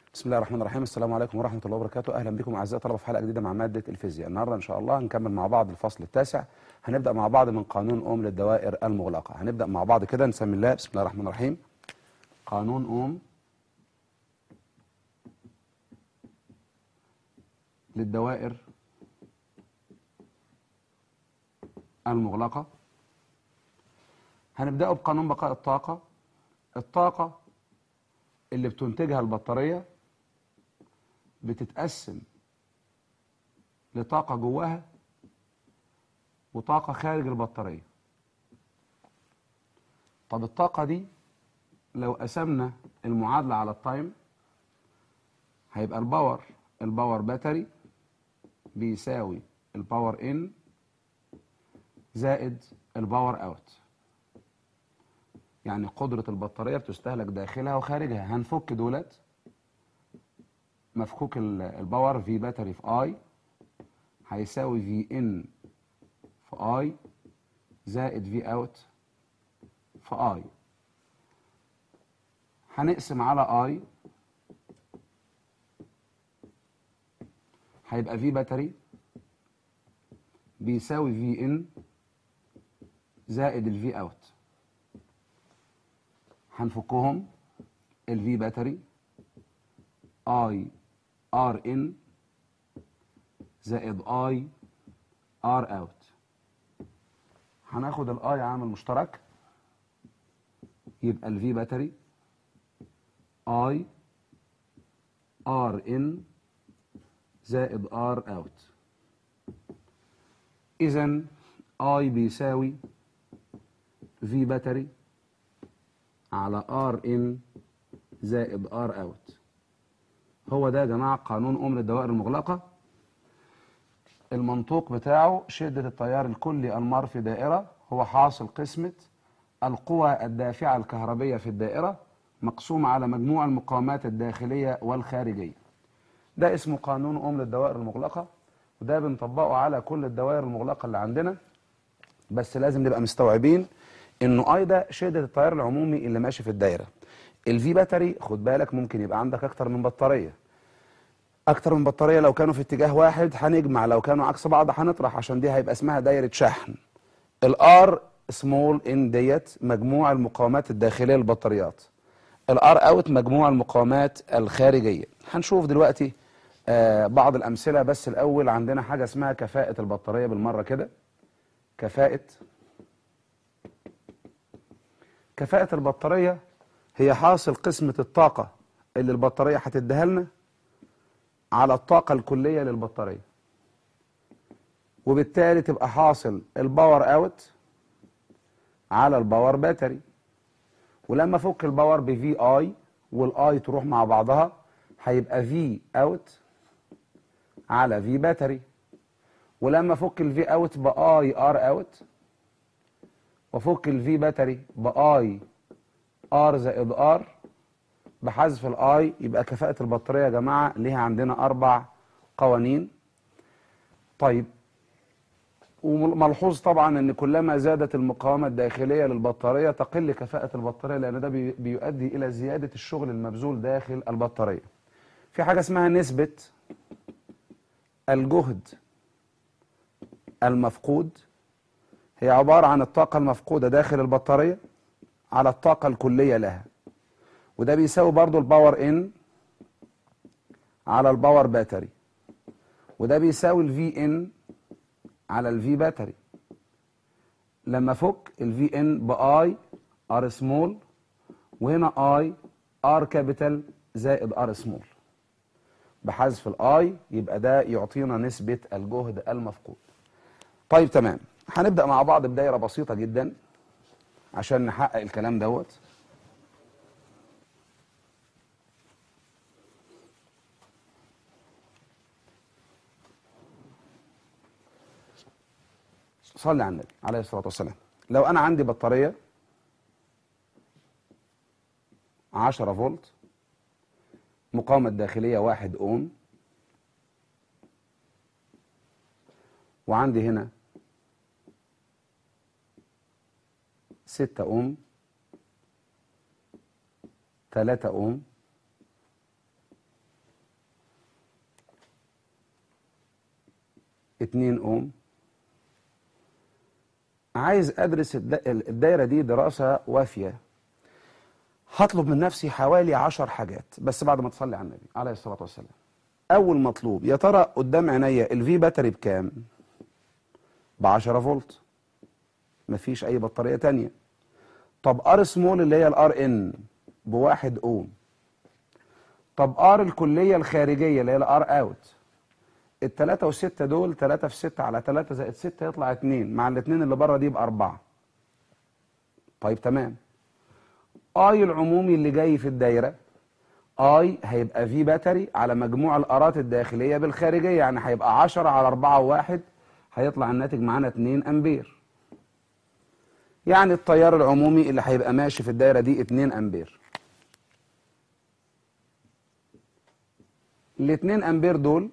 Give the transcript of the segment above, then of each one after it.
بسم الله الرحمن الرحيم السلام عليكم ورحمة الله وبركاته أهلا بكم أعزائي الطلبة في حلقة جديدة مع مادة الفيزياء النهاردة إن شاء الله هنكمل مع بعض الفصل التاسع هنبدأ مع بعض من قانون أوم للدوائر المغلقة هنبدأ مع بعض كده نسمي الله بسم الله الرحمن الرحيم قانون أوم للدوائر المغلقة هنبدأ بقانون بقاء الطاقة الطاقة اللي بتنتجها البطارية بتتقسم لطاقة جواها وطاقة خارج البطارية طب الطاقة دي لو قسمنا المعادلة على التايم هيبقى الباور الباور باتري بيساوي الباور ان زائد الباور اوت يعني قدرة البطارية بتستهلك داخلها وخارجها هنفك دولت مفكوك ال- الباور في باتري في اي هيساوي في ان في اي زائد في اوت في اي هنقسم على اي هيبقى في باتري بيساوي في ان زائد الفي اوت هنفكهم الفي باتري اي ار ان زائد اي ار اوت هناخد الاي عامل مشترك يبقى الفي باتري اي ار ان زائد ار اوت اذا اي بيساوي في باتري على ار ان زائد ار اوت هو ده يا جماعه قانون ام للدوائر المغلقه المنطوق بتاعه شده التيار الكلي المار في دائره هو حاصل قسمه القوى الدافعه الكهربيه في الدائره مقسومه على مجموع المقاومات الداخليه والخارجيه ده اسمه قانون ام للدوائر المغلقه وده بنطبقه على كل الدوائر المغلقه اللي عندنا بس لازم نبقى مستوعبين انه اي ده شده التيار العمومي اللي ماشي في الدايره الفي باتري خد بالك ممكن يبقى عندك اكتر من بطاريه اكتر من بطاريه لو كانوا في اتجاه واحد هنجمع لو كانوا عكس بعض هنطرح عشان دي هيبقى اسمها دايره شحن الار سمول ان ديت مجموع المقاومات الداخليه للبطاريات الار اوت مجموع المقاومات الخارجيه هنشوف دلوقتي آه بعض الامثله بس الاول عندنا حاجه اسمها كفاءه البطاريه بالمره كده كفاءه كفاءة البطارية هي حاصل قسمة الطاقة اللي البطارية هتديها لنا على الطاقة الكلية للبطارية وبالتالي تبقى حاصل الباور اوت على الباور باتري ولما فك الباور بفي اي والاي تروح مع بعضها هيبقى في اوت على في باتري ولما فك الفي اوت باي ار اوت وفك الفي باتري باي ار زائد ار بحذف الاي يبقى كفاءة البطارية يا جماعة ليها عندنا أربع قوانين طيب وملحوظ طبعا ان كلما زادت المقاومة الداخلية للبطارية تقل كفاءة البطارية لان ده بي- بيؤدي الى زيادة الشغل المبذول داخل البطارية في حاجة اسمها نسبة الجهد المفقود هي عبارة عن الطاقة المفقودة داخل البطارية على الطاقة الكلية لها وده بيساوي برضو الباور ان على الباور باتري وده بيساوي الفي ان على الفي باتري لما فك الفي ان باي ار سمول وهنا اي ار كابيتال زائد ار سمول بحذف الاي يبقى ده يعطينا نسبة الجهد المفقود طيب تمام هنبدأ مع بعض بدايرة بسيطة جدا عشان نحقق الكلام دوت صلي على النبي عليه الصلاة والسلام لو أنا عندي بطارية 10 فولت مقاومة داخلية 1 أوم وعندي هنا 6 أوم 3 أوم 2 اوم عايز ادرس الد- الدايره دي دراسه وافيه هطلب من نفسي حوالي عشر حاجات بس بعد ما تصلي على النبي عليه الصلاه والسلام اول مطلوب يا ترى قدام عينيا الفي باتري بكام ب 10 فولت مفيش اي بطاريه تانية طب ار سمول اللي هي الار ان بواحد اوم طب ار الكليه الخارجيه اللي هي الار اوت التلاتة والستة دول تلاتة في ستة على تلاتة زائد ستة يطلع اتنين مع الاتنين اللي بره دي يبقى أربعة طيب تمام اي العمومي اللي جاي في الدايرة اي هيبقى في باتري على مجموع الارات الداخلية بالخارجية يعني هيبقى عشرة على أربعة وواحد هيطلع الناتج معانا اتنين أمبير يعني التيار العمومي اللي هيبقى ماشي في الدايرة دي اتنين أمبير الاتنين أمبير دول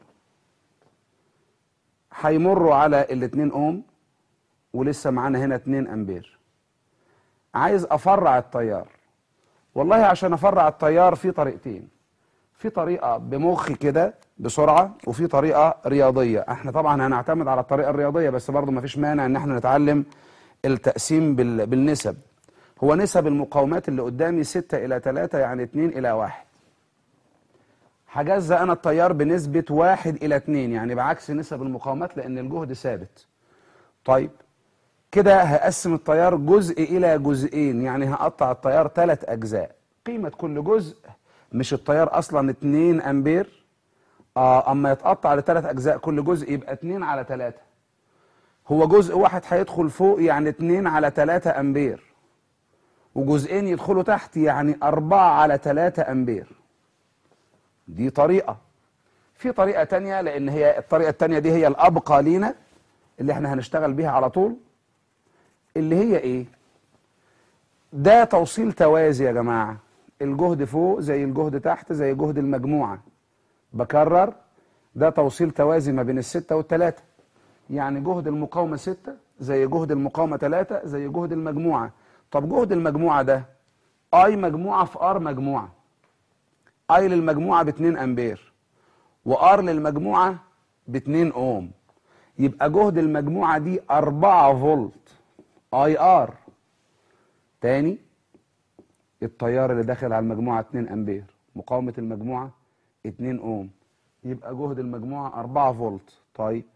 هيمروا على الاتنين اوم ولسه معانا هنا 2 امبير عايز افرع التيار والله عشان افرع التيار في طريقتين في طريقه بمخي كده بسرعه وفي طريقه رياضيه احنا طبعا هنعتمد على الطريقه الرياضيه بس برضه ما فيش مانع ان احنا نتعلم التقسيم بال- بالنسب هو نسب المقاومات اللي قدامي 6 الى 3 يعني 2 الى 1 هجزأ انا التيار بنسبة واحد الى اتنين يعني بعكس نسب المقاومات لان الجهد ثابت طيب كده هقسم التيار جزء الى جزئين يعني هقطع التيار ثلاث اجزاء قيمة كل جزء مش التيار اصلا 2 امبير اه اما يتقطع لثلاث اجزاء كل جزء يبقى 2 على 3 هو جزء واحد هيدخل فوق يعني 2 على 3 امبير وجزئين يدخلوا تحت يعني 4 على 3 امبير دي طريقة في طريقة تانية لأن هي الطريقة التانية دي هي الأبقى لينا اللي احنا هنشتغل بيها على طول اللي هي إيه؟ ده توصيل توازي يا جماعة الجهد فوق زي الجهد تحت زي جهد المجموعة بكرر ده توصيل توازي ما بين الستة والتلاتة يعني جهد المقاومة ستة زي جهد المقاومة تلاتة زي جهد المجموعة طب جهد المجموعة ده اي مجموعة في ار مجموعة اي للمجموعة ب 2 امبير وار للمجموعة ب 2 اوم يبقى جهد المجموعة دي 4 فولت اي ار تاني التيار اللي داخل على المجموعة 2 امبير مقاومة المجموعة 2 اوم يبقى جهد المجموعة 4 فولت طيب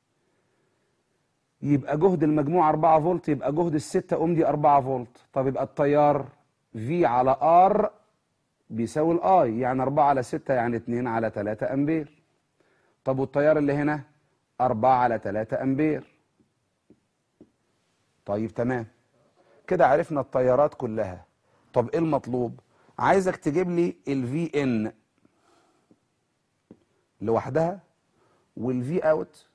يبقى جهد المجموعة 4 فولت يبقى جهد الستة اوم دي 4 فولت طب يبقى التيار في على ار بيساوي الاي يعني 4 على 6 يعني 2 على 3 امبير طب والتيار اللي هنا 4 على 3 امبير طيب تمام كده عرفنا التيارات كلها طب ايه المطلوب عايزك تجيب لي الفي ان لوحدها والفي اوت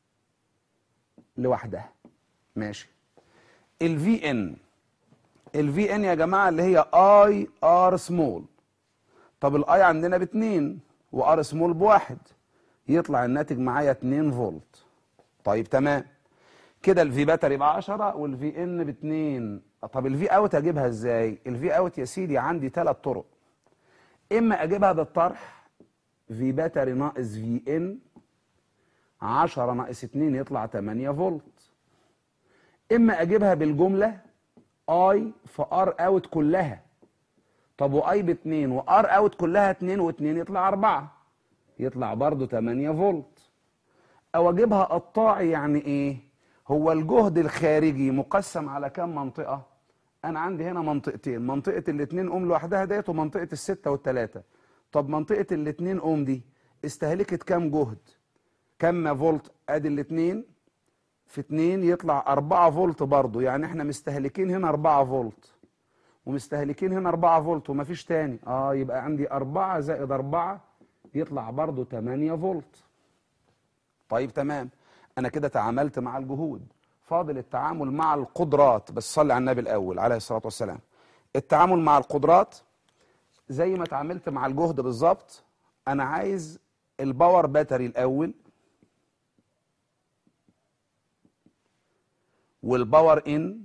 لوحدها ماشي الفي ان الفي ان يا جماعه اللي هي اي ار سمول طب الاي عندنا باتنين وار سمول بواحد يطلع الناتج معايا 2 فولت طيب تمام كده الفي باتري ب 10 والفي ان ب 2 طب الفي اوت اجيبها ازاي الفي اوت يا سيدي عندي ثلاث طرق اما اجيبها بالطرح في باتري ناقص في ان 10 ناقص 2 يطلع 8 فولت اما اجيبها بالجمله اي في ار اوت كلها طب واي ب 2 وار اوت كلها 2 و2 يطلع 4 يطلع برضه 8 فولت او اجيبها قطاعي يعني ايه هو الجهد الخارجي مقسم على كام منطقه انا عندي هنا منطقتين منطقه الاتنين اوم لوحدها ديت ومنطقه الستة والتلاتة طب منطقه الاتنين اوم دي استهلكت كام جهد كام فولت ادي الاتنين في 2 يطلع 4 فولت برضه يعني احنا مستهلكين هنا 4 فولت ومستهلكين هنا 4 فولت ومفيش تاني اه يبقى عندي 4 زائد 4 يطلع برضه 8 فولت طيب تمام انا كده تعاملت مع الجهود فاضل التعامل مع القدرات بس صلي على النبي الاول عليه الصلاه والسلام التعامل مع القدرات زي ما تعاملت مع الجهد بالظبط انا عايز الباور باتري الاول والباور ان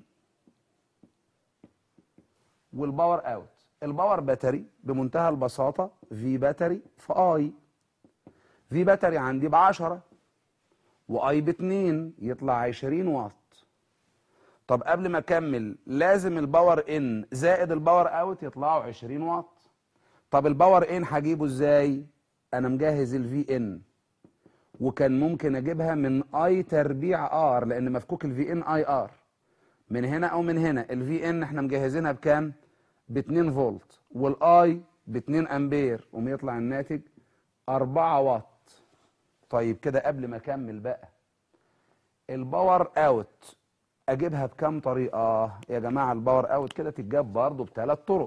والباور اوت الباور باتري بمنتهى البساطه في باتري في اي في باتري عندي ب 10 واي باتنين يطلع 20 واط طب قبل ما اكمل لازم الباور ان زائد الباور اوت يطلعوا 20 واط طب الباور ان هجيبه ازاي انا مجهز الفي ان وكان ممكن اجيبها من اي تربيع ار لان مفكوك الفي ان اي ار من هنا او من هنا الفي ان احنا مجهزينها بكام ب 2 فولت والاي ب 2 امبير قوم يطلع الناتج 4 واط طيب كده قبل ما اكمل بقى الباور اوت اجيبها بكام طريقه يا جماعه الباور اوت كده تتجاب برضه بثلاث طرق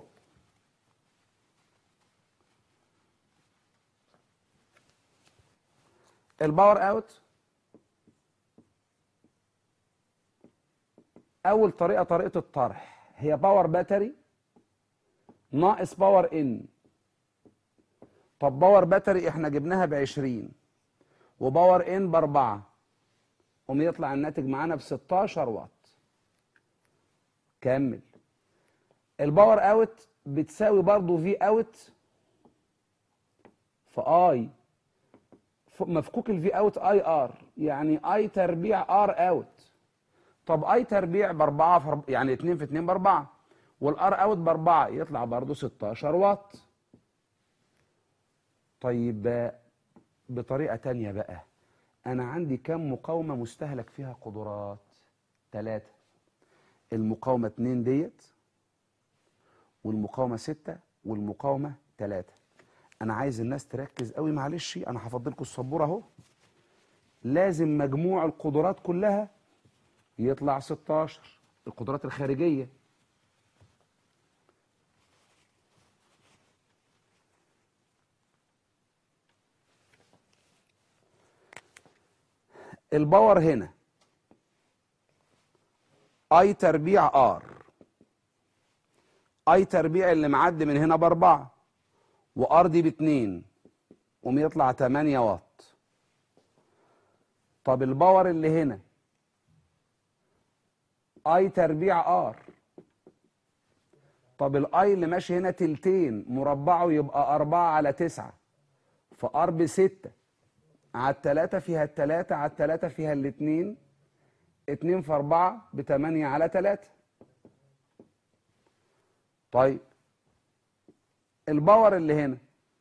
الباور اوت اول طريقه طريقه الطرح هي باور باتري ناقص باور ان طب باور باتري احنا جبناها ب 20 وباور ان باربعة قوم يطلع الناتج معانا ب 16 واط كمل الباور اوت بتساوي برضو في اوت في اي مفكوك الفي اوت اي ار يعني اي تربيع ار اوت طب اي تربيع باربعة في أرب- يعني 2 في 2 باربعة والار اوت باربعة يطلع برضو 16 واط طيب آه، بطريقة تانية بقى أنا عندي كم مقاومة مستهلك فيها قدرات ثلاثة المقاومة اتنين ديت والمقاومة ستة والمقاومة ثلاثة أنا عايز الناس تركز قوي معلش أنا هفضلكم السبورة أهو لازم مجموع القدرات كلها يطلع 16 القدرات الخارجية الباور هنا اي تربيع ار اي تربيع اللي معدي من هنا باربعة وار دي باتنين قوم يطلع 8 واط طب الباور اللي هنا اي تربيع ار طب الاي اللي ماشي هنا تلتين مربعه يبقى أربعة على تسعة فار بستة على التلاتة فيها التلاتة على التلاتة فيها الاتنين اتنين في أربعة بتمانية على تلاتة طيب الباور اللي هنا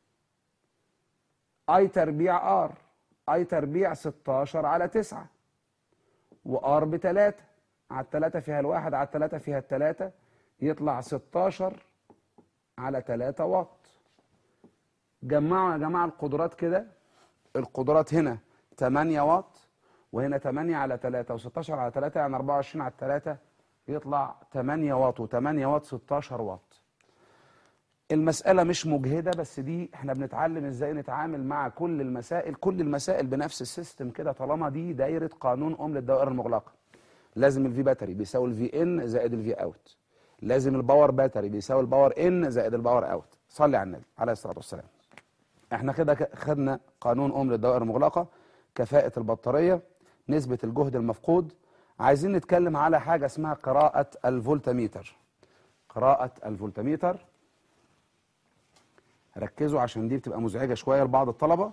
اي تربيع ار اي تربيع 16 على 9 وار بتلاتة على التلاتة فيها الواحد على التلاتة فيها التلاتة يطلع 16 على 3 واط جمعوا يا جماعة القدرات كده القدرات هنا 8 واط وهنا 8 على 3 و16 على 3 يعني 24 على 3 يطلع 8 واط و8 واط 16 واط المسألة مش مجهدة بس دي احنا بنتعلم ازاي نتعامل مع كل المسائل كل المسائل بنفس السيستم كده طالما دي دايرة قانون أم للدوائر المغلقة لازم الفي باتري بيساوي الفي ان زائد الفي اوت لازم الباور باتري بيساوي الباور ان زائد الباور اوت صلي على النبي عليه الصلاة والسلام احنا كده ك- خدنا قانون أم للدوائر المغلقة كفاءة البطارية نسبة الجهد المفقود عايزين نتكلم على حاجة اسمها قراءة الفولتميتر قراءة الفولتميتر ركزوا عشان دي بتبقى مزعجة شوية لبعض الطلبة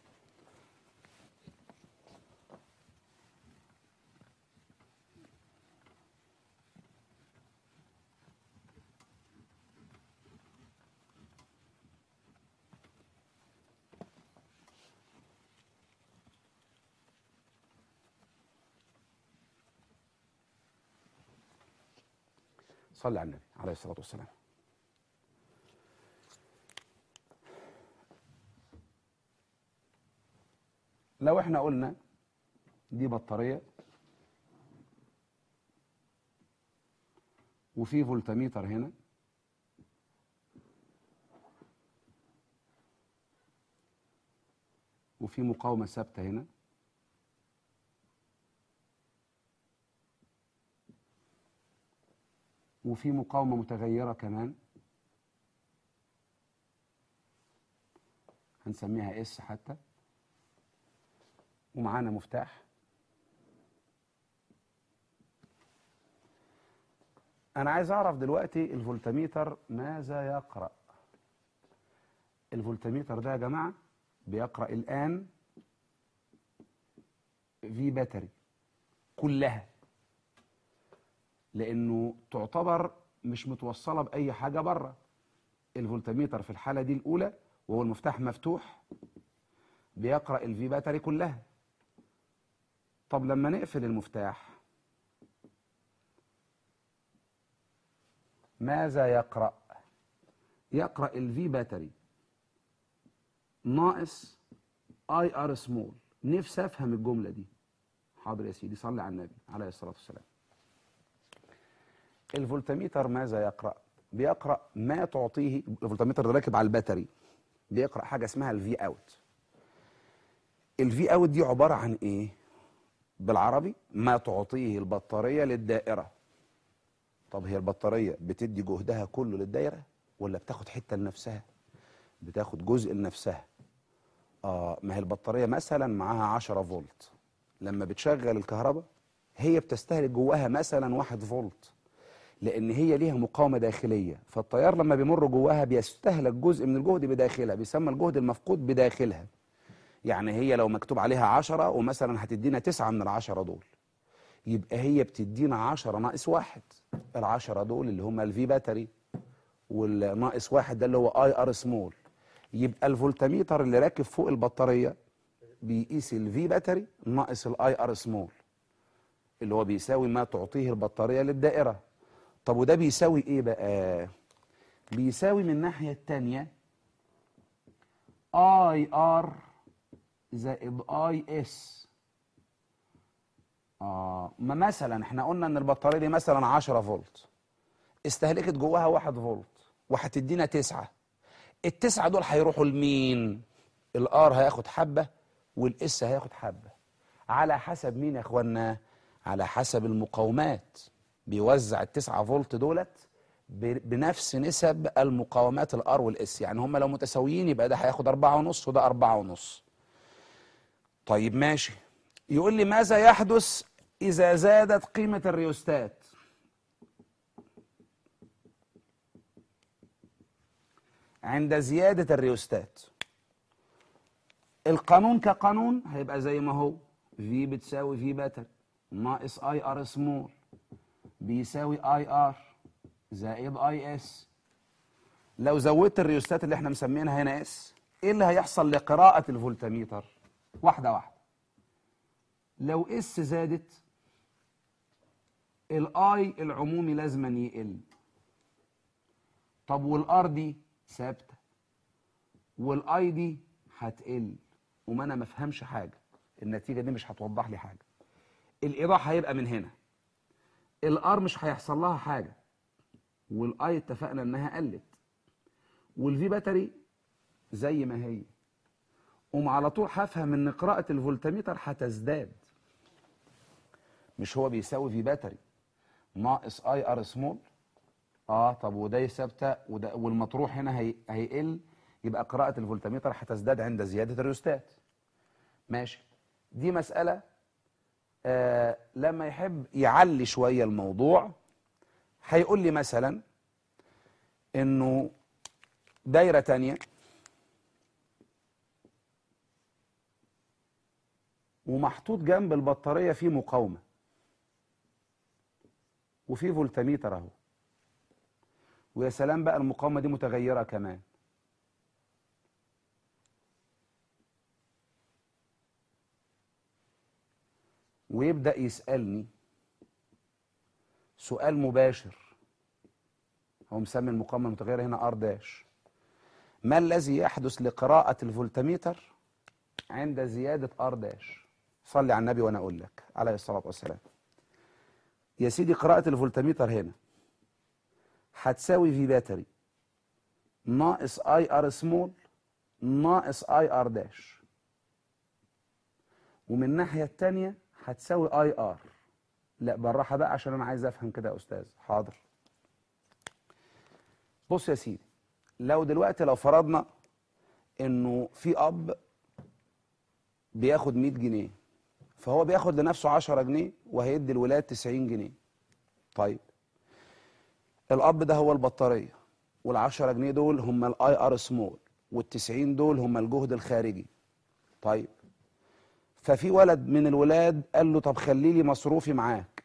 صلي على النبي عليه الصلاة والسلام لو احنا قلنا دي بطارية وفي فولتميتر هنا وفي مقاومة ثابتة هنا وفي مقاومة متغيرة كمان هنسميها اس حتى ومعانا مفتاح انا عايز اعرف دلوقتي الفولتميتر ماذا يقرأ الفولتميتر ده يا جماعة بيقرأ الآن في باتري كلها لانه تعتبر مش متوصله باي حاجه بره الفولتميتر في الحاله دي الاولى وهو المفتاح مفتوح بيقرا الفي باتري كلها طب لما نقفل المفتاح ماذا يقرا يقرا الفي باتري ناقص اي ار سمول نفسي افهم الجمله دي حاضر يا سيدي صلي على النبي عليه الصلاه والسلام الفولتميتر ماذا يقرا بيقرا ما تعطيه الفولتميتر ده راكب على الباتري بيقرا حاجه اسمها الفي اوت الفي اوت دي عباره عن ايه بالعربي ما تعطيه البطاريه للدائره طب هي البطاريه بتدي جهدها كله للدايره ولا بتاخد حته لنفسها بتاخد جزء لنفسها اه ما هي البطاريه مثلا معاها 10 فولت لما بتشغل الكهرباء هي بتستهلك جواها مثلا 1 فولت لان هي ليها مقاومه داخليه فالتيار لما بيمر جواها بيستهلك جزء من الجهد بداخلها بيسمى الجهد المفقود بداخلها يعني هي لو مكتوب عليها 10 ومثلا هتدينا 9 من العشرة دول يبقى هي بتدينا 10 ناقص واحد العشرة دول اللي هم الفي باتري والناقص واحد ده اللي هو اي ار سمول يبقى الفولتميتر اللي راكب فوق البطاريه بيقيس الفي باتري ناقص الاي ار سمول اللي هو بيساوي ما تعطيه البطاريه للدائره طب وده بيساوي ايه بقى بيساوي من الناحيه الثانيه اي ار زائد اي اس اه ما مثلا احنا قلنا ان البطاريه دي مثلا 10 فولت استهلكت جواها 1 فولت وهتدينا 9 التسعه دول هيروحوا لمين الار هياخد حبه والاس هياخد حبه على حسب مين يا اخوانا على حسب المقاومات بيوزع التسعة فولت دولت ب- بنفس نسب المقاومات الار والاس يعني هم لو متساويين يبقى ده هياخد أربعة ونص وده أربعة ونص طيب ماشي يقول لي ماذا يحدث إذا زادت قيمة الريوستات عند زيادة الريوستات القانون كقانون هيبقى زي ما هو في بتساوي في باتر ناقص اي ار سمول بيساوي اي ار زائد اي اس لو زودت الريوستات اللي احنا مسمينها هنا اس ايه اللي هيحصل لقراءة الفولتميتر واحدة واحدة لو اس زادت الاي العمومي لازما يقل طب والار دي ثابته والاي دي هتقل وما انا ما افهمش حاجه النتيجه دي مش هتوضح لي حاجه الايضاح هيبقى من هنا الار مش هيحصل لها حاجه والاي اتفقنا انها قلت والفي باتري زي ما هي قوم على طول هفهم ان قراءه الفولتميتر هتزداد مش هو بيساوي في باتري ناقص اي ار سمول اه طب وده ثابته وده والمطروح هنا هي هيقل يبقى قراءه الفولتميتر هتزداد عند زياده الريوستات ماشي دي مساله آه لما يحب يعلي شويه الموضوع هيقول لي مثلا انه دايره تانية ومحطوط جنب البطاريه في مقاومه وفي فولتميتر اهو ويا سلام بقى المقاومه دي متغيره كمان ويبدا يسالني سؤال مباشر هو مسمي المقاومه المتغيره هنا ار داش ما الذي يحدث لقراءه الفولتميتر عند زياده ار داش صلي على النبي وانا اقول لك عليه الصلاه والسلام يا سيدي قراءه الفولتميتر هنا هتساوي في باتري ناقص اي ار سمول ناقص اي ار داش ومن الناحيه الثانيه هتساوي اي ار لا بالراحه بقى عشان انا عايز افهم كده يا استاذ حاضر بص يا سيدي لو دلوقتي لو فرضنا انه في اب بياخد 100 جنيه فهو بياخد لنفسه 10 جنيه وهيدي الولاد 90 جنيه طيب الاب ده هو البطاريه وال10 جنيه دول هم الاي ار سمول وال90 دول هم الجهد الخارجي طيب ففي ولد من الولاد قال له طب خلي لي مصروفي معاك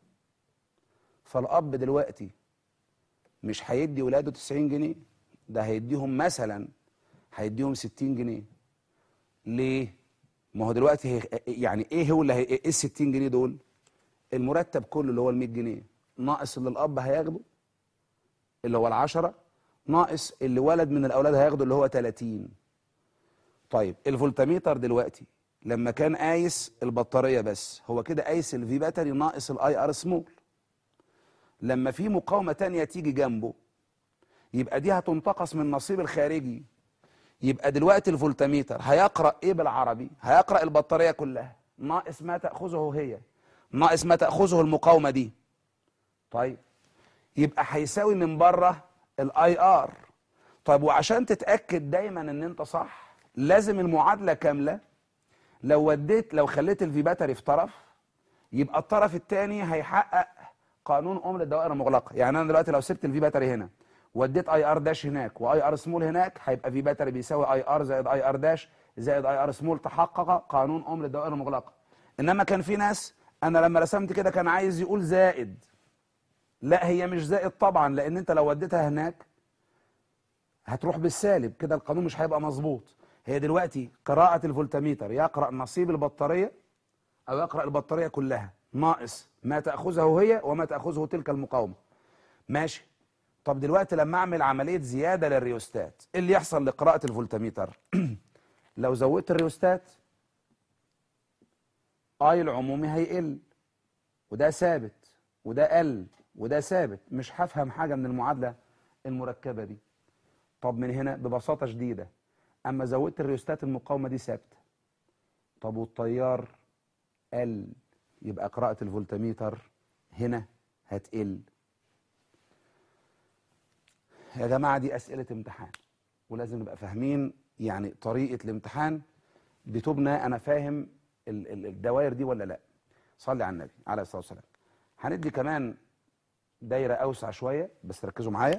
فالاب دلوقتي مش هيدي ولاده 90 جنيه ده هيديهم مثلا هيديهم 60 جنيه ليه ما هو دلوقتي هي يعني ايه هو اللي هي ايه ال 60 جنيه دول المرتب كله اللي هو ال 100 جنيه ناقص اللي الاب هياخده اللي هو العشرة ناقص اللي ولد من الاولاد هياخده اللي هو 30 طيب الفولتميتر دلوقتي لما كان قايس البطاريه بس هو كده قايس الفي باتري ناقص الاي ار سمول لما في مقاومه تانية تيجي جنبه يبقى دي هتنتقص من النصيب الخارجي يبقى دلوقتي الفولتميتر هيقرا ايه بالعربي هيقرا البطاريه كلها ناقص ما تاخذه هي ناقص ما تاخذه المقاومه دي طيب يبقى هيساوي من بره الاي ار طيب وعشان تتاكد دايما ان انت صح لازم المعادله كامله لو وديت لو خليت الفي باتري في طرف يبقى الطرف الثاني هيحقق قانون اوم للدوائر المغلقه يعني انا دلوقتي لو سبت الفي باتري هنا وديت اي ار داش هناك واي ار سمول هناك هيبقى في باتري بيساوي اي ار زائد اي ار داش زائد اي ار سمول تحقق قانون اوم للدوائر المغلقه انما كان في ناس انا لما رسمت كده كان عايز يقول زائد لا هي مش زائد طبعا لان انت لو وديتها هناك هتروح بالسالب كده القانون مش هيبقى مظبوط هي دلوقتي قراءة الفولتميتر يقرأ نصيب البطارية أو يقرأ البطارية كلها ناقص ما تأخذه هي وما تأخذه تلك المقاومة ماشي طب دلوقتي لما أعمل عملية زيادة للريوستات إيه اللي يحصل لقراءة الفولتميتر لو زودت الريوستات اي العمومي هيقل وده ثابت وده قل وده ثابت مش هفهم حاجة من المعادلة المركبة دي طب من هنا ببساطة شديدة اما زودت الريوستات المقاومه دي ثابته طب والتيار قل يبقى قراءه الفولتميتر هنا هتقل يا جماعه دي اسئله امتحان ولازم نبقى فاهمين يعني طريقه الامتحان بتبنى انا فاهم ال- ال- الدوائر دي ولا لا صلي على النبي عليه الصلاه والسلام هندي كمان دايره اوسع شويه بس ركزوا معايا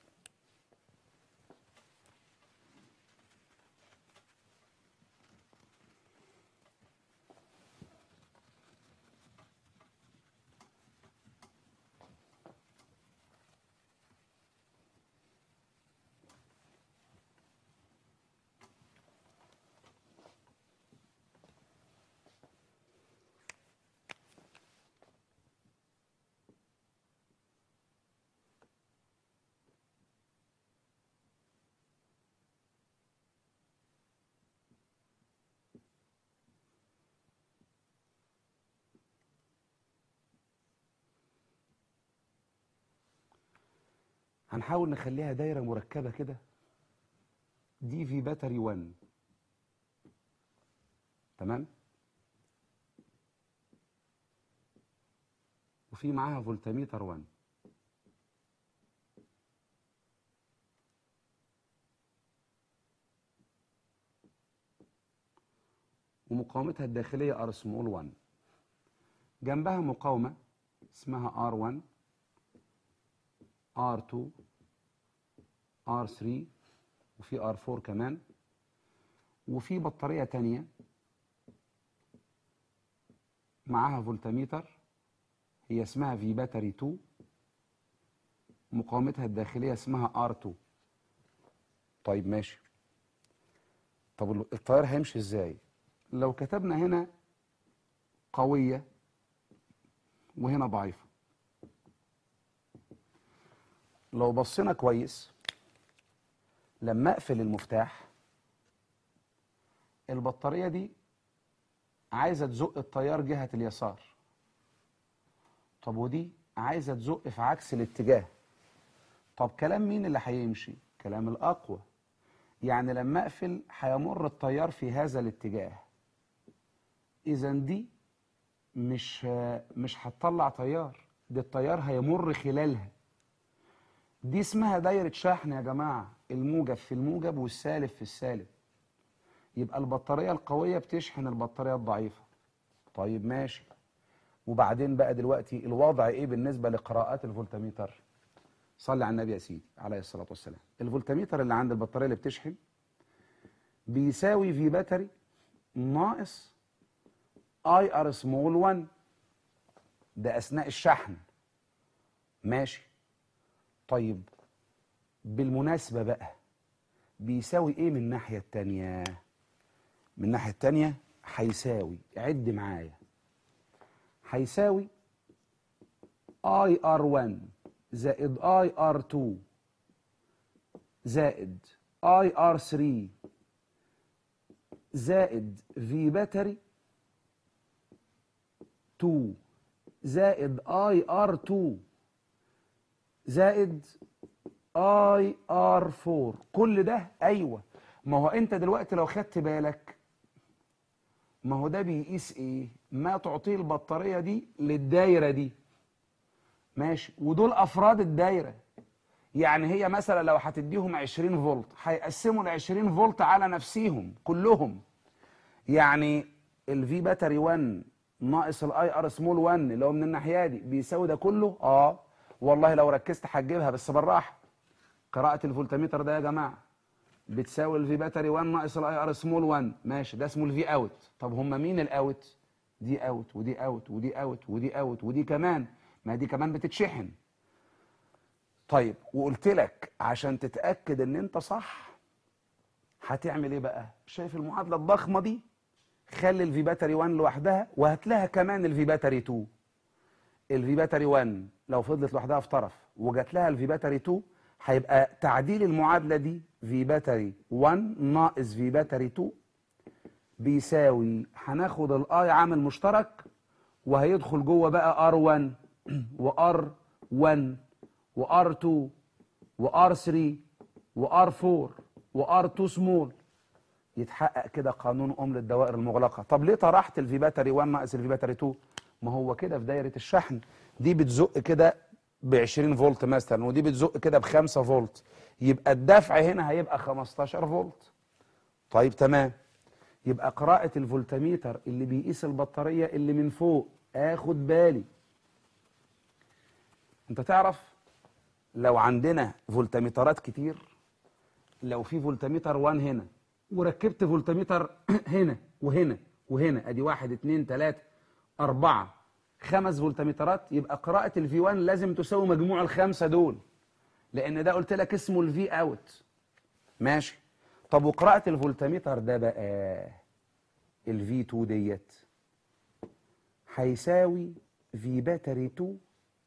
هنحاول نخليها دايرة مركبة كده دي في باتري 1 تمام وفي معاها فولتميتر 1 ومقاومتها الداخلية ار سمول 1 جنبها مقاومة اسمها R1 R2 R3 وفي R4 كمان وفي بطارية تانية معاها فولتميتر هي اسمها في باتري 2 مقاومتها الداخلية اسمها R2 طيب ماشي طب التيار هيمشي ازاي لو كتبنا هنا قوية وهنا ضعيفة لو بصينا كويس لما اقفل المفتاح البطارية دي عايزة تزق التيار جهة اليسار طب ودي عايزة تزق في عكس الاتجاه طب كلام مين اللي هيمشي كلام الأقوى يعني لما اقفل هيمر التيار في هذا الاتجاه اذا دي مش مش هتطلع تيار ده التيار هيمر خلالها دي اسمها دايرة شحن يا جماعة الموجب في الموجب والسالب في السالب يبقى البطارية القوية بتشحن البطارية الضعيفة طيب ماشي وبعدين بقى دلوقتي الوضع ايه بالنسبة لقراءات الفولتميتر صلي على النبي يا سيدي عليه الصلاة والسلام الفولتميتر اللي عند البطارية اللي بتشحن بيساوي في باتري ناقص اي ار سمول 1 ده اثناء الشحن ماشي طيب بالمناسبة بقى بيساوي ايه من الناحية التانية من الناحية التانية هيساوي عد معايا هيساوي اي ار 1 زائد اي ار 2 زائد اي ار 3 زائد في باتري 2 زائد اي ار 2 زائد اي ار 4 كل ده ايوه ما هو انت دلوقتي لو خدت بالك ما هو ده بيقيس ايه ما تعطيه البطاريه دي للدايره دي ماشي ودول افراد الدايره يعني هي مثلا لو هتديهم 20 فولت هيقسموا ال 20 فولت على نفسيهم كلهم يعني الفي باتري 1 ناقص الاي ار سمول 1 اللي هو من الناحيه دي بيساوي ده كله اه والله لو ركزت هتجيبها بس بالراحه قراءه الفولتميتر ده يا جماعه بتساوي الفي باتري 1 ناقص الاي ار سمول 1 ماشي ده اسمه الفي اوت طب هم مين الاوت دي اوت ودي اوت ودي اوت ودي اوت ودي كمان ما دي كمان بتتشحن طيب وقلت لك عشان تتاكد ان انت صح هتعمل ايه بقى شايف المعادله الضخمه دي خلي الفي باتري 1 لوحدها وهات لها كمان الفي باتري 2 الفي باتري 1 لو فضلت لوحدها في طرف وجات لها الفي باتري 2 هيبقى تعديل المعادله دي في باتري 1 ناقص في باتري 2 بيساوي هناخد الاي عامل مشترك وهيدخل جوه بقى ار1 وار1 وار2 وار3 وار4 وار2 سمول يتحقق كده قانون ام للدوائر المغلقه طب ليه طرحت الفي باتري 1 ناقص الفي باتري 2 ما هو كده في دايره الشحن دي بتزق كده ب 20 فولت مثلا ودي بتزق كده ب 5 فولت يبقى الدفع هنا هيبقى 15 فولت طيب تمام يبقى قراءة الفولتميتر اللي بيقيس البطارية اللي من فوق اخد بالي انت تعرف لو عندنا فولتميترات كتير لو في فولتميتر 1 هنا وركبت فولتميتر هنا وهنا وهنا ادي واحد اتنين تلاتة اربعة خمس فولتميترات يبقى قراءة الفي 1 لازم تساوي مجموع الخمسة دول لان ده قلت لك اسمه الفي اوت ماشي طب وقراءة الفولتميتر ده بقى الفي 2 ديت هيساوي في باتري 2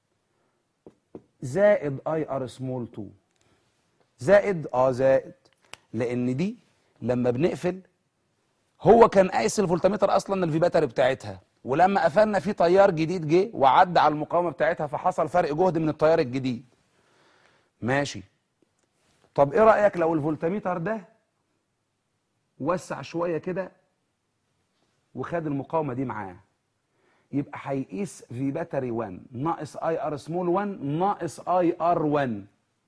زائد اي ار سمول 2 زائد اه زائد لان دي لما بنقفل هو كان قايس الفولتميتر اصلا الفي باتري بتاعتها ولما قفلنا في تيار جديد جه وعدى على المقاومه بتاعتها فحصل فرق جهد من التيار الجديد ماشي طب ايه رايك لو الفولتميتر ده وسع شويه كده وخد المقاومه دي معاه يبقى هيقيس في باتري 1 ناقص اي ار سمول 1 ناقص اي ار 1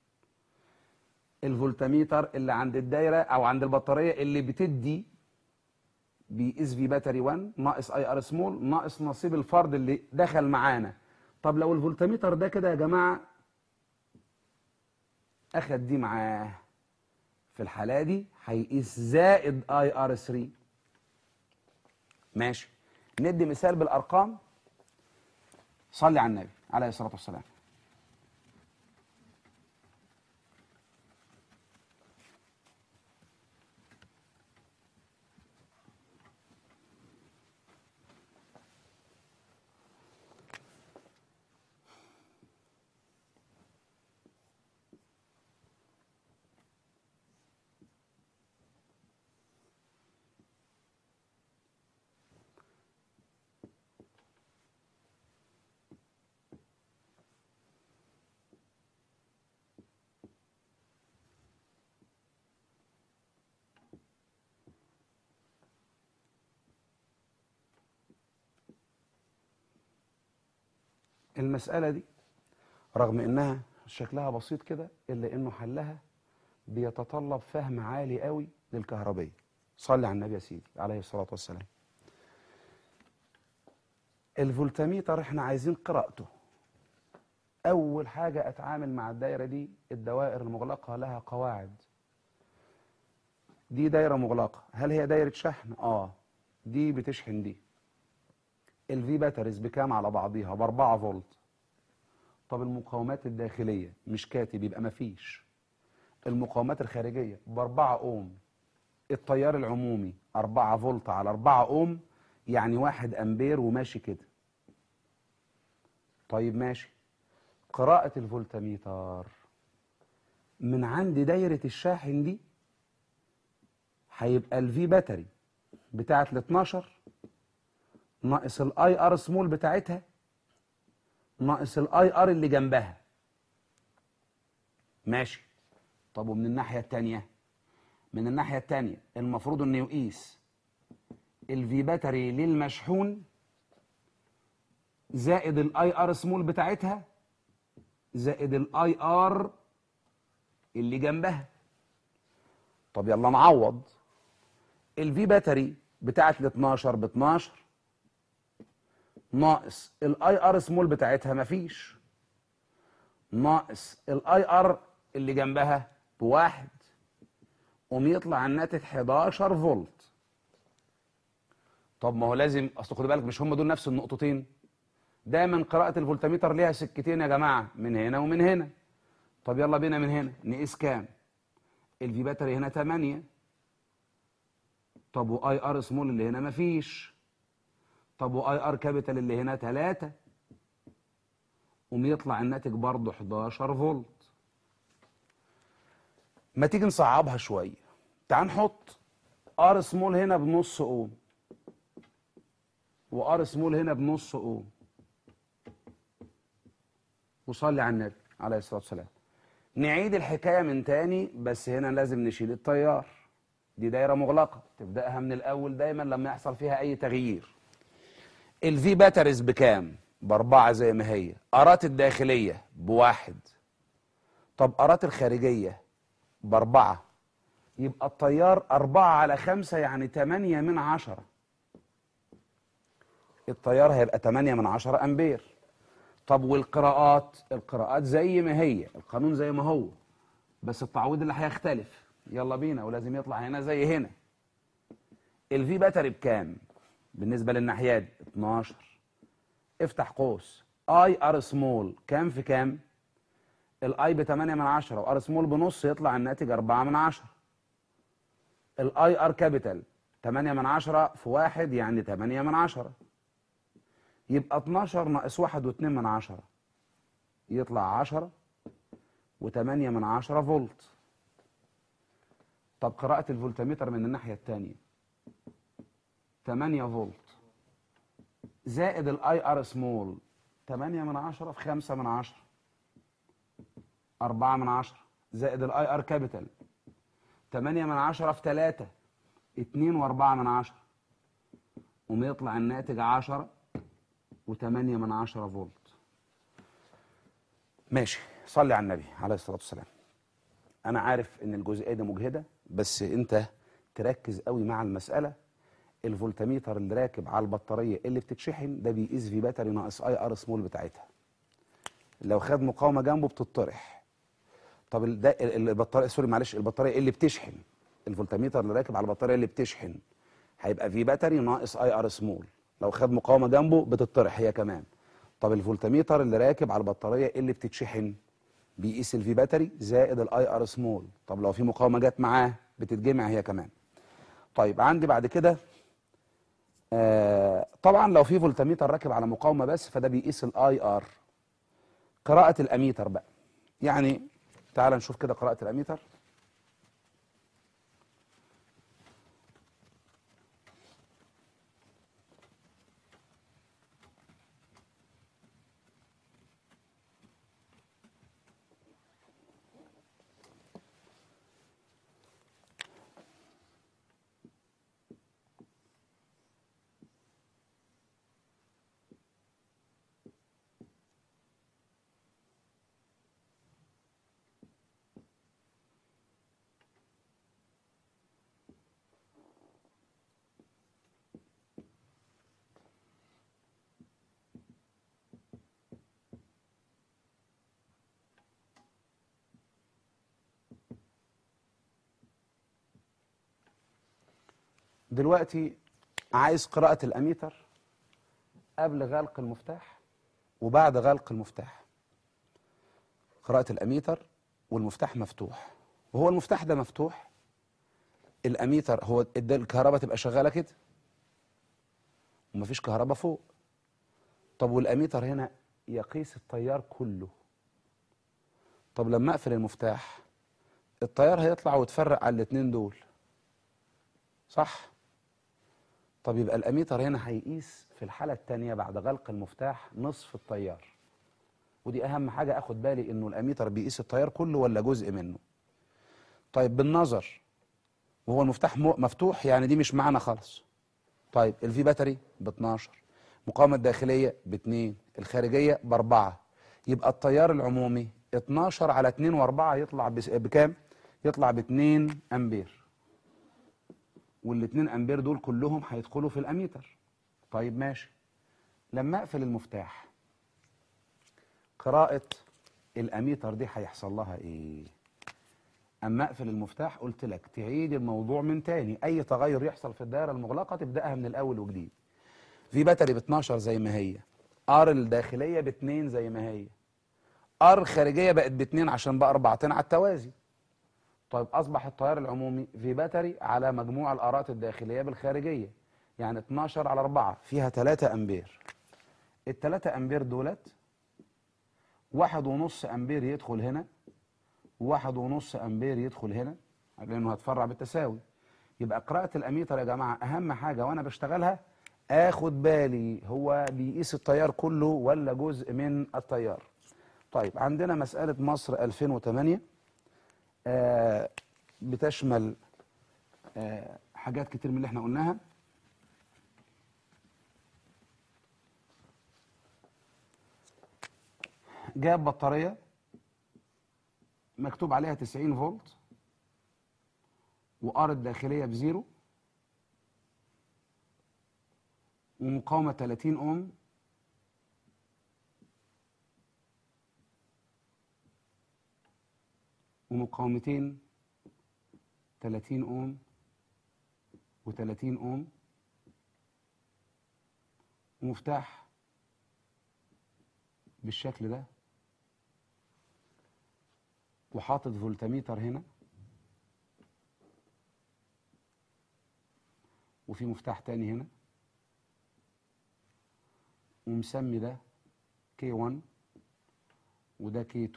الفولتميتر اللي عند الدايره او عند البطاريه اللي بتدي بيقيس في باتري 1 ناقص اي ار سمول ناقص نصيب الفرد اللي دخل معانا طب لو الفولتميتر ده كده يا جماعه اخد دي معاه في الحاله دي هيقيس زائد اي ار 3 ماشي ندي مثال بالارقام صلي على النبي عليه الصلاه والسلام المسألة دي رغم انها شكلها بسيط كده الا انه حلها بيتطلب فهم عالي قوي للكهربية صلي على النبي يا سيدي عليه الصلاة والسلام الفولتميتر احنا عايزين قراءته اول حاجة اتعامل مع الدايرة دي الدوائر المغلقة لها قواعد دي دايرة مغلقة هل هي دايرة شحن اه دي بتشحن دي الفي باتريز بكام على بعضيها ب 4 فولت طب المقاومات الداخليه مش كاتب يبقى مفيش المقاومات الخارجيه ب 4 اوم التيار العمومي 4 فولت على 4 اوم يعني 1 امبير وماشي كده طيب ماشي قراءة الفولتميتر من عند دايرة الشاحن دي هيبقى الفي باتري بتاعت ال 12 ناقص الاي ار سمول بتاعتها ناقص الاي ار اللي جنبها ماشي طب ومن الناحية التانية من الناحية التانية المفروض انه يقيس الفي باتري للمشحون زائد الاي ار سمول بتاعتها زائد الاي ار اللي جنبها طب يلا نعوض الفي باتري بتاعت ال 12 ب 12 ناقص الاي ار سمول بتاعتها مفيش ناقص الاي ار اللي جنبها بواحد قوم يطلع الناتج 11 فولت طب ما هو لازم اصل خد بالك مش هم دول نفس النقطتين دايما قراءة الفولتميتر ليها سكتين يا جماعة من هنا ومن هنا طب يلا بينا من هنا نقيس كام الفي باتري هنا 8 طب واي ار سمول اللي هنا مفيش طب واي ار كابيتال اللي هنا 3 قوم يطلع الناتج برضه 11 فولت ما تيجي نصعبها شويه تعال نحط ار سمول هنا بنص اوم وار سمول هنا بنص اوم وصلي على النبي عليه الصلاه والسلام نعيد الحكايه من تاني بس هنا لازم نشيل التيار دي دايره مغلقه تبداها من الاول دايما لما يحصل فيها اي تغيير الفي باتريز بكام باربعه زي ما هي ارات الداخليه بواحد طب ارات الخارجيه باربعه يبقى التيار أربعة على خمسة يعني تمانية من عشرة التيار هيبقى تمانية من عشرة أمبير طب والقراءات القراءات زي ما هي القانون زي ما هو بس التعويض اللي هيختلف يلا بينا ولازم يطلع هنا زي هنا الفي باتري بكام بالنسبة للناحية دي 12 افتح قوس اي ار سمول كام في كام الاي ب 8 من 10 وار سمول بنص يطلع الناتج 4 من 10 الاي ار كابيتال 8 من 10 في 1 يعني 8 من 10 يبقى 12 ناقص 1 و2 من 10 يطلع 10 و8 من 10 فولت طب قراءة الفولتميتر من الناحية الثانية 8 فولت زائد الاي ار سمول 8 من 10 في 5 من 10 4 من 10 زائد الاي ار كابيتال 8 من 10 في 3 2 و4 من 10 قوم يطلع الناتج 10 و8 من 10 فولت ماشي صلي على النبي عليه الصلاه والسلام انا عارف ان الجزئيه دي مجهده بس انت تركز قوي مع المساله الفولتميتر اللي راكب على البطاريه اللي بتتشحن ده بيقيس في باتري ناقص اي ار سمول بتاعتها لو خد مقاومه جنبه بتطرح طب ال- ده ال- البطاريه سوري معلش البطاريه اللي بتشحن الفولتميتر اللي راكب على البطاريه اللي بتشحن هيبقى في باتري ناقص اي ار سمول لو خد مقاومه جنبه بتطرح هي كمان طب الفولتميتر اللي راكب على البطاريه اللي بتتشحن بيقيس الفي باتري زائد الاي ار سمول طب لو في مقاومه جت معاه بتتجمع هي كمان طيب عندي بعد كده آه طبعا لو في فولتميتر راكب على مقاومه بس فده بيقيس الاي ار قراءه الاميتر بقى يعني تعال نشوف كده قراءه الاميتر دلوقتي عايز قراءة الأميتر قبل غلق المفتاح وبعد غلق المفتاح قراءة الأميتر والمفتاح مفتوح وهو المفتاح ده مفتوح الأميتر هو ادى الكهرباء تبقى شغالة كده ومفيش كهرباء فوق طب والأميتر هنا يقيس التيار كله طب لما أقفل المفتاح التيار هيطلع ويتفرق على الاتنين دول صح طب يبقى الأميتر هنا هيقيس في الحالة التانية بعد غلق المفتاح نصف التيار ودي أهم حاجة أخد بالي إنه الأميتر بيقيس التيار كله ولا جزء منه طيب بالنظر وهو المفتاح مو- مفتوح يعني دي مش معانا خالص طيب الفي باتري ب 12 مقاومة الداخلية ب 2 الخارجية ب 4 يبقى التيار العمومي 12 على 2 و4 يطلع بس- بكام؟ يطلع ب 2 أمبير وال2 أمبير دول كلهم هيدخلوا في الأميتر طيب ماشي لما أقفل المفتاح قراءة الأميتر دي هيحصل لها إيه؟ اما اقفل المفتاح قلت لك تعيد الموضوع من تاني اي تغير يحصل في الدائره المغلقه تبداها من الاول وجديد في باتري ب 12 زي ما هي ار الداخليه ب 2 زي ما هي ار الخارجيه بقت ب 2 عشان بقى اربعتين على التوازي طيب اصبح التيار العمومي في باتري على مجموع الارات الداخليه بالخارجيه يعني 12 على 4 فيها 3 امبير ال 3 امبير دولت واحد ونص امبير يدخل هنا واحد ونص امبير يدخل هنا لانه هتفرع بالتساوي يبقى قراءة الاميتر يا جماعة اهم حاجة وانا بشتغلها اخد بالي هو بيقيس التيار كله ولا جزء من التيار طيب عندنا مسألة مصر 2008 آه بتشمل آه حاجات كتير من اللي احنا قلناها جاب بطارية مكتوب عليها 90 فولت وار الداخليه بزيرو ومقاومه 30 اوم ومقاومتين 30 اوم و30 اوم ومفتاح بالشكل ده وحاطط فولتميتر هنا وفي مفتاح تاني هنا ومسمي ده K1 وده K2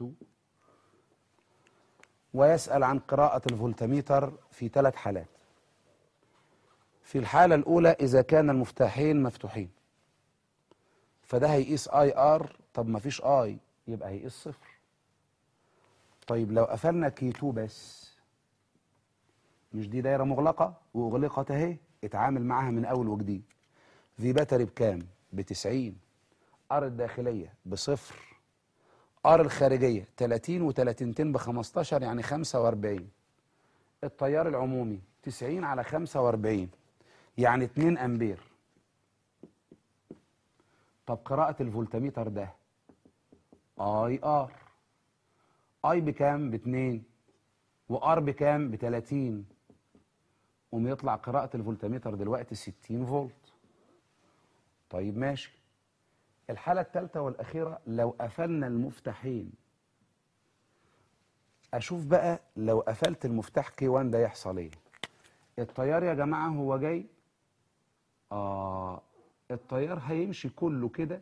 ويسأل عن قراءة الفولتميتر في ثلاث حالات في الحالة الأولى إذا كان المفتاحين مفتوحين فده هيقيس اي ار طب ما فيش اي يبقى هيقيس صفر طيب لو قفلنا كي 2 بس مش دي دايره مغلقه واغلقت اهي اتعامل معاها من اول وجديد في باتري بكام ب 90 ار الداخليه بصفر ار الخارجيه 30 و30 ب 15 يعني 45 التيار العمومي 90 على 45 يعني 2 امبير طب قراءة الفولتميتر ده اي ار اي بكام باتنين وار بكام بتلاتين قوم يطلع قراءة الفولتميتر دلوقتي ستين فولت طيب ماشي الحالة الثالثة والأخيرة لو قفلنا المفتاحين أشوف بقى لو قفلت المفتاح كي 1 ده يحصل إيه التيار يا جماعة هو جاي آه التيار هيمشي كله كده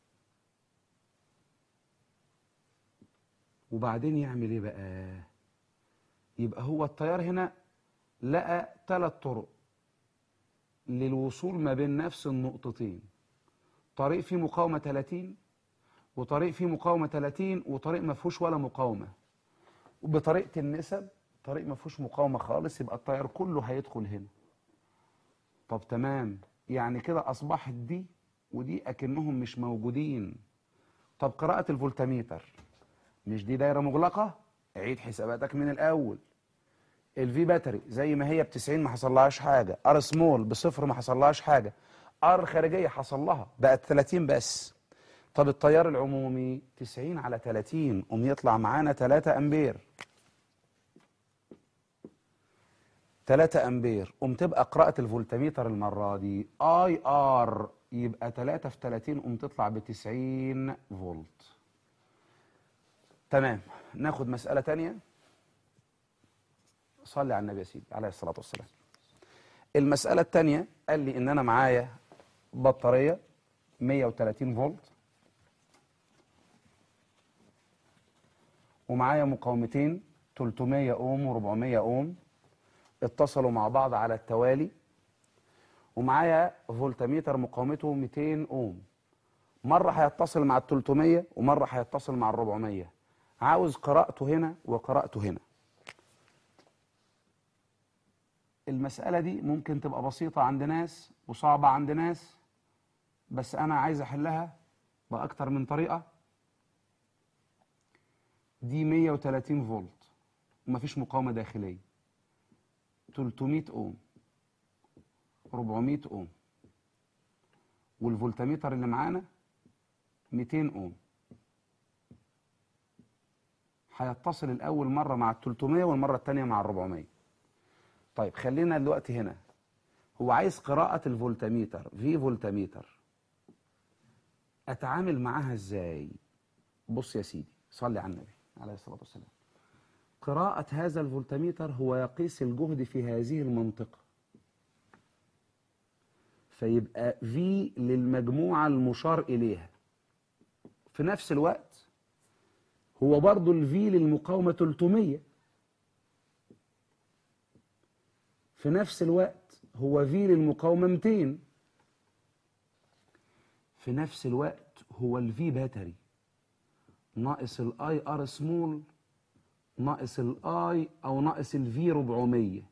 وبعدين يعمل ايه بقى يبقى هو التيار هنا لقى ثلاث طرق للوصول ما بين نفس النقطتين طريق فيه مقاومة 30 وطريق فيه مقاومة 30 وطريق ما فيهوش ولا مقاومة وبطريقة النسب طريق ما فيهوش مقاومة خالص يبقى التيار كله هيدخل هنا طب تمام يعني كده أصبحت دي ودي أكنهم مش موجودين طب قراءة الفولتميتر مش دي دايرة مغلقة عيد حساباتك من الأول الفي باتري زي ما هي ب 90 ما حصلهاش حاجة ار سمول بصفر ما حصلهاش حاجة ار خارجية حصل لها بقت 30 بس طب التيار العمومي 90 على 30 قوم يطلع معانا 3 امبير 3 امبير قوم تبقى قراءة الفولتميتر المرة دي اي ار يبقى 3 في 30 قوم تطلع ب 90 فولت تمام ناخد مسألة تانية صلي على النبي يا سيدي عليه الصلاة والسلام المسألة التانية قال لي ان انا معايا بطارية 130 فولت ومعايا مقاومتين 300 اوم و400 اوم اتصلوا مع بعض على التوالي ومعايا فولتميتر مقاومته 200 اوم مرة هيتصل مع ال 300 ومرة هيتصل مع ال 400 عاوز قراءته هنا وقراءته هنا المسألة دي ممكن تبقى بسيطة عند ناس وصعبة عند ناس بس أنا عايز أحلها بأكتر من طريقة دي 130 فولت ومفيش مقاومة داخلية 300 اوم 400 اوم والفولتميتر اللي معانا 200 اوم هيتصل الاول مره مع ال 300 والمره الثانيه مع ال 400 طيب خلينا دلوقتي هنا هو عايز قراءة الفولتميتر في فولتميتر اتعامل معاها ازاي بص يا سيدي صلي على النبي عليه الصلاة والسلام قراءة هذا الفولتميتر هو يقيس الجهد في هذه المنطقة فيبقى V للمجموعة المشار إليها في نفس الوقت هو برضو ال V للمقاومة 300 في نفس الوقت هو V للمقاومة 200 في نفس الوقت هو ال V باتري ناقص الاي ار سمول ناقص الاي او ناقص الفي 400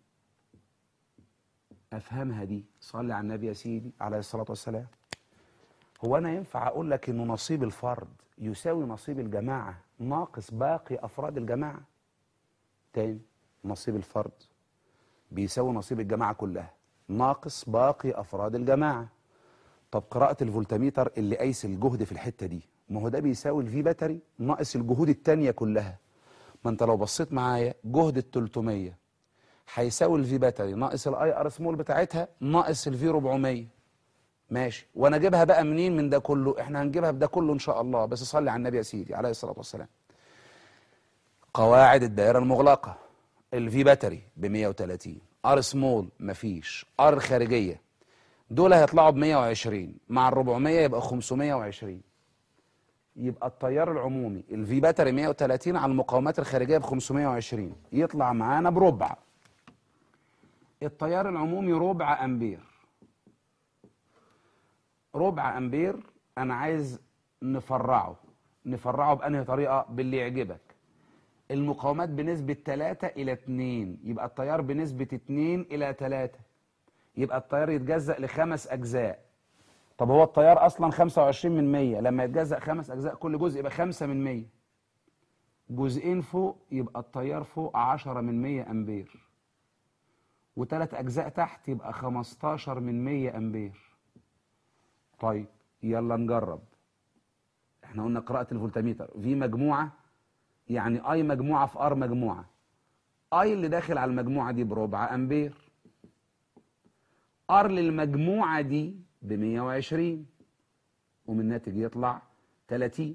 افهمها دي صلي على النبي يا سيدي عليه الصلاه والسلام هو انا ينفع اقول لك انه نصيب الفرد يساوي نصيب الجماعه ناقص باقي افراد الجماعه تاني نصيب الفرد بيساوي نصيب الجماعه كلها ناقص باقي افراد الجماعه طب قراءه الفولتميتر اللي قايس الجهد في الحته دي ما هو ده بيساوي الفي باتري ناقص الجهود التانية كلها ما انت لو بصيت معايا جهد ال 300 هيساوي الفي باتري ناقص الاي ار سمول بتاعتها ناقص الفي 400 ماشي وانا اجيبها بقى منين من ده كله احنا هنجيبها بده كله ان شاء الله بس صلي على النبي يا سيدي عليه الصلاه والسلام قواعد الدائره المغلقه الفي باتري ب 130 ار سمول مفيش ار خارجيه دول هيطلعوا ب 120 مع ال 400 يبقى 520 يبقى التيار العمومي الفي باتري 130 على المقاومات الخارجيه ب 520 يطلع معانا بربع التيار العمومي ربع امبير ربع امبير انا عايز نفرعه نفرعه بانهي طريقه باللي يعجبك المقاومات بنسبه 3 الى 2 يبقى التيار بنسبه 2 الى 3 يبقى التيار يتجزأ لخمس اجزاء طب هو التيار اصلا 25 من 100 لما يتجزأ خمس اجزاء كل جزء يبقى 5 من 100 جزئين فوق يبقى التيار فوق 10 من 100 امبير وثلاث اجزاء تحت يبقى 15 من 100 امبير طيب يلا نجرب احنا قلنا قراءة الفولتميتر في مجموعة يعني اي مجموعة في ار مجموعة اي اللي داخل على المجموعة دي بربع امبير ار للمجموعة دي ب 120 ومن الناتج يطلع 30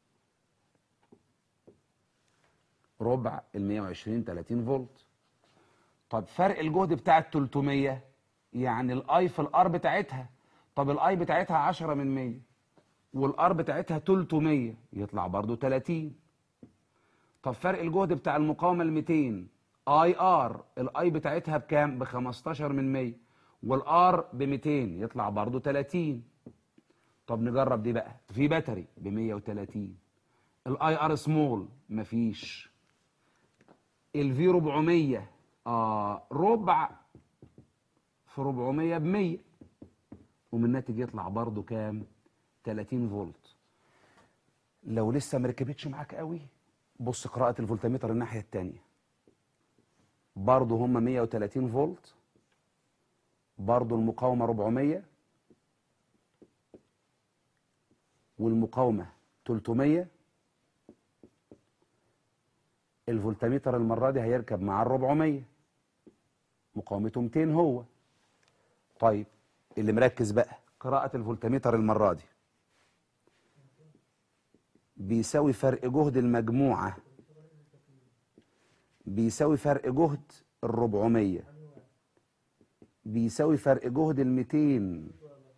ربع ال 120 30 فولت طب فرق الجهد بتاع ال 300 يعني الاي في الار بتاعتها طب الاي بتاعتها 10 من 100 والار بتاعتها 300 يطلع برضو 30 طب فرق الجهد بتاع المقاومه ال 200 اي ار الاي بتاعتها بكام ب 15 من 100 والار ب 200 يطلع برضو 30 طب نجرب دي بقى في باتري ب 130 الاي ار سمول مفيش الفي 400 اه ربع في 400 ب 100 ومن الناتج يطلع برضو كام 30 فولت لو لسه ما ركبتش معاك قوي بص قراءة الفولتميتر الناحية التانية برضو هم 130 فولت برضو المقاومة 400 والمقاومة 300 الفولتميتر المرة دي هيركب مع ال 400 مقاومته 200 هو طيب اللي مركز بقى قراءة الفولتميتر المرة دي بيساوي فرق جهد المجموعة بيساوي فرق جهد الربعمية بيساوي فرق جهد الميتين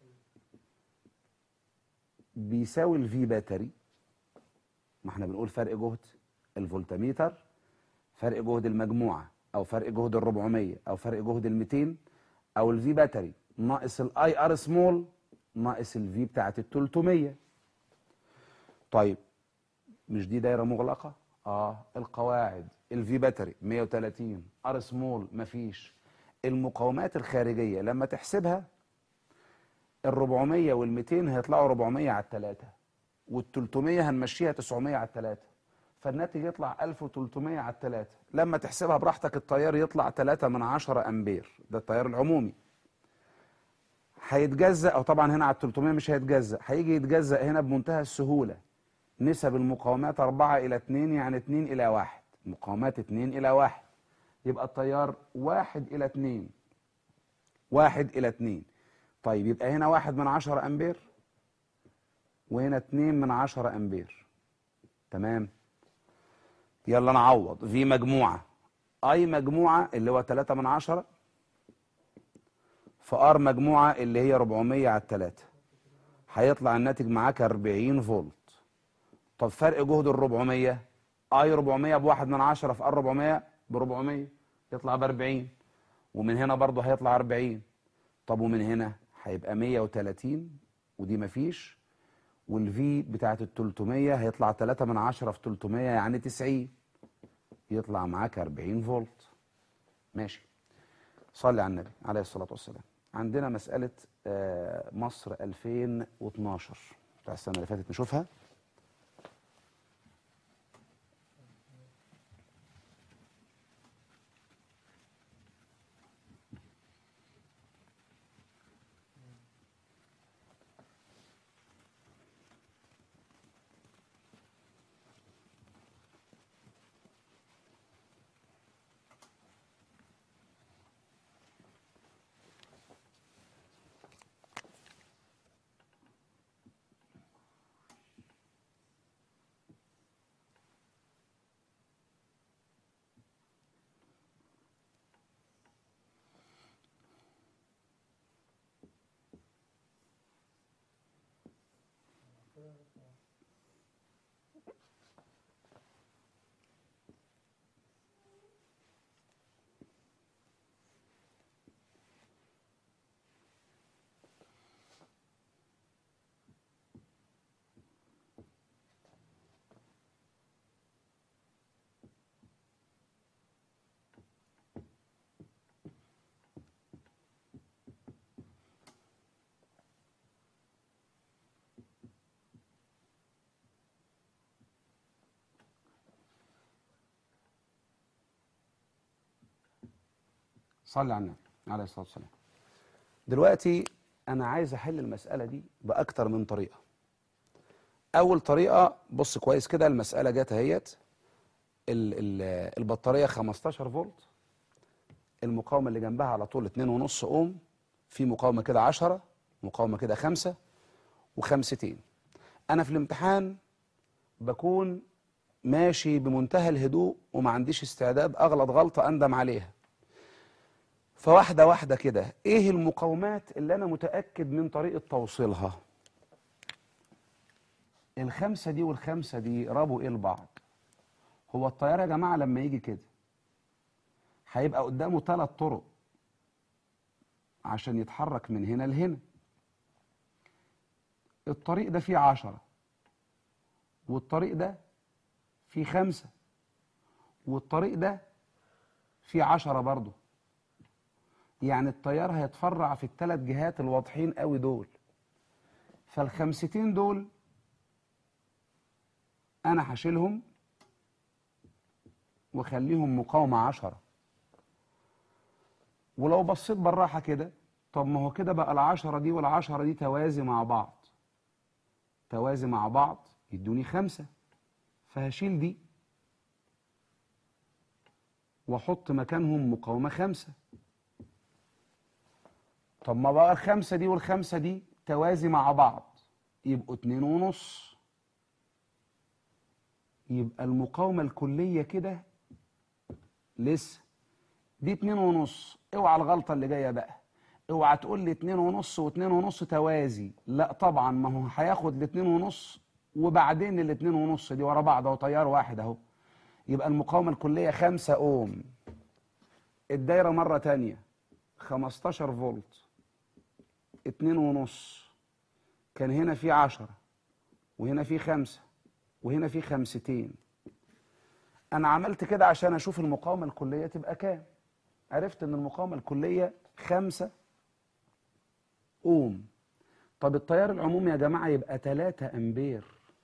بيساوي الفي باتري ما احنا بنقول فرق جهد الفولتميتر فرق جهد المجموعة او فرق جهد الربعمية او فرق جهد الميتين او الفي باتري ناقص الاي ار سمول ناقص الفي بتاعت ال 300 طيب مش دي دايره مغلقه اه القواعد الفي باتري 130 ار سمول مفيش المقاومات الخارجيه لما تحسبها ال 400 وال 200 هيطلعوا 400 على الثلاثه وال 300 هنمشيها 900 على الثلاثه فالناتج يطلع 1300 على الثلاثه لما تحسبها براحتك التيار يطلع 3 من 10 امبير ده التيار العمومي هيتجزأ او طبعا هنا على ال 300 مش هيتجزأ هيجي يتجزأ هنا بمنتهى السهوله نسب المقاومات 4 الى 2 يعني 2 الى 1 مقاومات 2 الى 1 يبقى التيار 1 الى 2 1 الى 2 طيب يبقى هنا 1 من 10 امبير وهنا 2 من 10 امبير تمام يلا نعوض في مجموعه اي مجموعه اللي هو 3 من 10 في ار مجموعه اللي هي 400 على 3 هيطلع الناتج معاك 40 فولت طب فرق جهد ال 400 اي 400 بواحد من 10 في ار 400 ب 400 يطلع ب 40 ومن هنا برضه هيطلع 40 طب ومن هنا هيبقى 130 ودي مفيش والفي بتاعت ال 300 هيطلع 3 من 10 في 300 يعني 90 يطلع معاك 40 فولت ماشي صلي على النبي عليه الصلاة والسلام عندنا مسألة آه، مصر 2012 بتاع السنة اللي فاتت نشوفها صلي على النبي عليه الصلاة والسلام دلوقتي أنا عايز أحل المسألة دي بأكتر من طريقة أول طريقة بص كويس كده المسألة جت اهيت ال- ال- البطارية 15 فولت المقاومة اللي جنبها على طول 2.5 أوم في مقاومة كده 10 مقاومة كده 5 وخمستين أنا في الامتحان بكون ماشي بمنتهى الهدوء وما عنديش استعداد أغلط غلطة أندم عليها فواحدة واحدة كده ايه المقاومات اللي انا متأكد من طريقة توصيلها الخمسة دي والخمسة دي رابوا ايه لبعض هو الطيارة يا جماعة لما يجي كده هيبقى قدامه ثلاث طرق عشان يتحرك من هنا لهنا الطريق ده فيه عشرة والطريق ده فيه خمسة والطريق ده فيه عشرة برضه يعني التيار هيتفرع في الثلاث جهات الواضحين قوي دول فالخمستين دول انا هشيلهم واخليهم مقاومة عشرة ولو بصيت بالراحة كده طب ما هو كده بقى العشرة دي والعشرة دي توازي مع بعض توازي مع بعض يدوني خمسة فهشيل دي واحط مكانهم مقاومة خمسة طب ما بقى الخمسة دي والخمسة دي توازي مع بعض يبقوا اتنين ونص يبقى المقاومة الكلية كده لسه دي اتنين ونص اوعى الغلطة اللي جاية بقى اوعى تقول لي اتنين ونص واتنين ونص توازي لا طبعا ما هو هياخد الاتنين ونص وبعدين الاتنين ونص دي ورا بعض اهو تيار واحد اهو يبقى المقاومة الكلية خمسة اوم الدايرة مرة تانية خمستاشر فولت اتنين ونص كان هنا في عشرة وهنا في خمسة وهنا في خمستين انا عملت كده عشان اشوف المقاومة الكلية تبقى كام عرفت ان المقاومة الكلية خمسة اوم طب التيار العمومي يا جماعة يبقى 3 امبير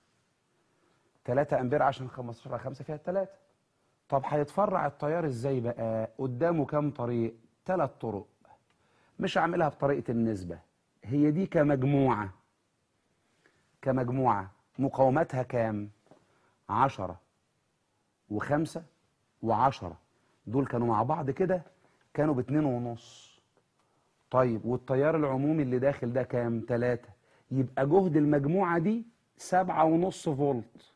3 امبير عشان 15 على 5 فيها 3 طب هيتفرع التيار ازاي بقى قدامه كام طريق ثلاث طرق مش هعملها بطريقة النسبة هي دي كمجموعة كمجموعة مقاومتها كام عشرة وخمسة وعشرة دول كانوا مع بعض كده كانوا باتنين ونص طيب والتيار العمومي اللي داخل ده كام تلاتة يبقى جهد المجموعة دي سبعة ونص فولت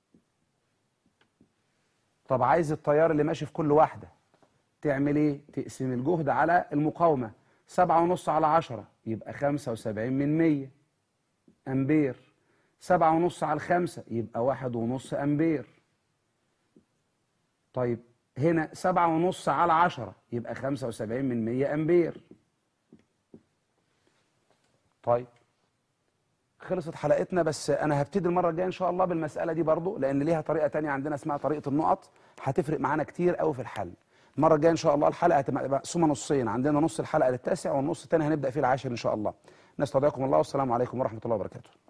طب عايز التيار اللي ماشي في كل واحدة تعمل ايه تقسم الجهد على المقاومة سبعة ونص على عشرة يبقى خمسة وسبعين من مية أمبير سبعة ونص على الخمسة يبقى واحد ونص أمبير طيب هنا سبعة ونص على عشرة يبقى خمسة وسبعين من مية أمبير طيب خلصت حلقتنا بس انا هبتدي المره الجايه ان شاء الله بالمساله دي برضو لان ليها طريقه تانية عندنا اسمها طريقه النقط هتفرق معانا كتير قوي في الحل المره الجايه ان شاء الله الحلقه هتبقى مقسومه نصين عندنا نص الحلقه للتاسع والنص الثاني هنبدا فيه العاشر ان شاء الله نستودعكم الله والسلام عليكم ورحمه الله وبركاته